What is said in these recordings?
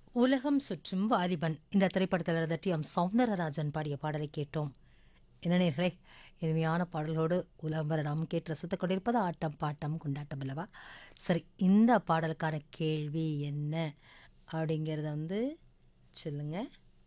உலகம் சுற்றும் வாலிபன் இந்த திரைப்படத்தில் இருந்த டி எம் சௌந்தரராஜன் பாடிய பாடலை கேட்டோம் என்ன நேர்களே இனிமையான பாடலோடு உலகம் நாம் கேட்டு ரசித்துக் கொண்டிருப்பது ஆட்டம் பாட்டம் கொண்டாட்டம் அல்லவா சரி இந்த பாடலுக்கான கேள்வி என்ன அப்படிங்கிறத வந்து சொல்லுங்க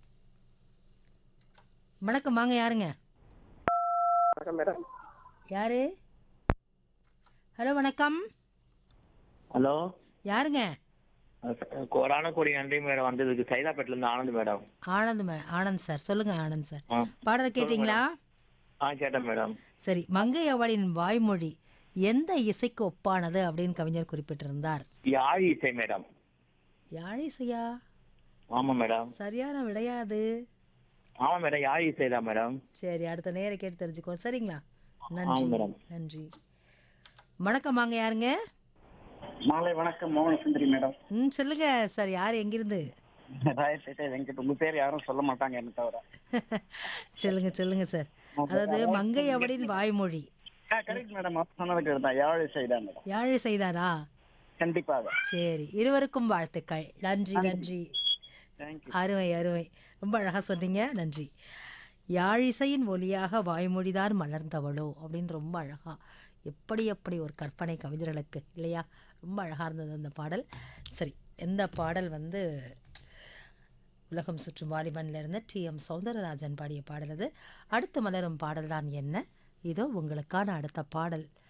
வணக்கம் வாங்க யாருங்க வணக்கம் மேடம் யாரு ஹலோ வணக்கம் ஹலோ யாருங்க கோடான கோடி நன்றி மேடம் வந்ததுக்கு சைதாப்பேட்டில இருந்து ஆனந்த் மேடம் ஆனந்த் மே ஆனந்த் சார் சொல்லுங்க ஆனந்த் சார் ஆ பாடலை கேட்டிங்களா ஆ கேட்டேன் மேடம் சரி மங்கை அவளின் வாய்மொழி எந்த இசைக்கு ஒப்பானது அப்படின்னு கவிஞர் குறிப்பிட்டிருந்தார் யாழ் இசை மேடம் யாழிசையா ஆமா மேடம் சரியான விடையாது ஆமா மேடம் யாழ் இசை தான் மேடம் சரி அடுத்த நேரம் கேட்டு தெரிஞ்சுக்கோ சரிங்களா ஆமா நன்றி மேடம் நன்றி வணக்கம் வாங்க யாருங்க மாலை வணக்கம் மோகன சுந்தரி மேடம் ம் சொல்லுங்க சார் யார் எங்கிருந்து ராயப்பேட்டை வெங்கட் உங்க பேர் யாரும் சொல்ல மாட்டாங்க என்ன தவிர சொல்லுங்க சொல்லுங்க சார் அதாவது மங்கை அவளின் வாய்மொழி கரெக்ட் மேடம் சொன்னதுக்கு தான் யாழ் செய்தான் மேடம் யாழிசைதானா கண்டிப்பாக சரி இருவருக்கும் வாழ்த்துக்கள் நன்றி நன்றி தேங்க்யூ அருமை அருமை ரொம்ப அழகாக சொன்னீங்க நன்றி யாழிசையின் ஒலியாக வாய்மொழிதான் மலர்ந்தவளோ அப்படின்னு ரொம்ப அழகா எப்படி எப்படி ஒரு கற்பனை கவிஞர்களுக்கு இல்லையா ரொம்ப அழகாக இருந்தது அந்த பாடல் சரி எந்த பாடல் வந்து உலகம் சுற்றும் வாலிபன்ல இருந்து டி எம் சௌந்தரராஜன் பாடிய பாடல் அது அடுத்து மலரும் பாடல் தான் என்ன இதோ உங்களுக்கான அடுத்த பாடல்